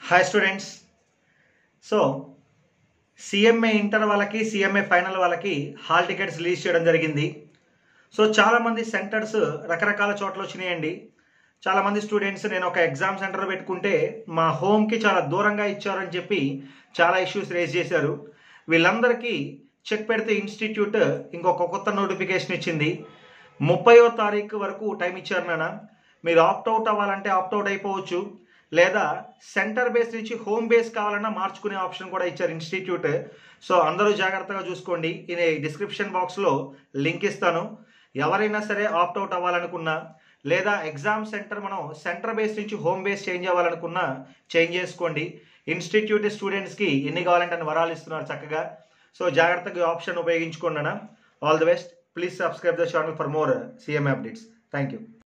hi students so CMA inter వాళ్ళకి CMA final వాళ్ళకి hall tickets release చేయడం జరిగింది సో చాలామంది సెంటర్స్ రకరకాల చోట్ల వచ్చినాయండి చాలామంది స్టూడెంట్స్ నేను ఒక ఎగ్జామ్ సెంటర్ పెట్టుకుంటే మా హోమ్కి చాలా దూరంగా ఇచ్చారని చెప్పి చాలా ఇష్యూస్ రేజ్ చేశారు వీళ్ళందరికీ చెక్ పెడితే ఇన్స్టిట్యూట్ ఇంకొక కొత్త నోటిఫికేషన్ ఇచ్చింది ముప్పైవ తారీఖు వరకు టైం ఇచ్చారు నాన్న మీరు ఆప్ట్ అవుట్ అవ్వాలంటే ఆప్ట్ అవుట్ అయిపోవచ్చు లేదా సెంటర్ బేస్ నుంచి హోమ్ బేస్ కావాలన్నా మార్చుకునే ఆప్షన్ కూడా ఇచ్చారు ఇన్స్టిట్యూట్ సో అందరూ జాగ్రత్తగా చూసుకోండి ఇది డిస్క్రిప్షన్ బాక్స్లో లింక్ ఇస్తాను ఎవరైనా సరే ఆప్ట్ అవుట్ అవ్వాలనుకున్నా లేదా ఎగ్జామ్ సెంటర్ మనం సెంటర్ బేస్ నుంచి హోమ్ బేస్ చేంజ్ అవ్వాలనుకున్నా చేంజ్ చేసుకోండి ఇన్స్టిట్యూట్ స్టూడెంట్స్కి ఎన్ని కావాలంటే అన్ని వరాలు ఇస్తున్నారు చక్కగా సో జాగ్రత్తగా ఆప్షన్ ఉపయోగించుకోండి all the best please subscribe the channel for more CM updates thank you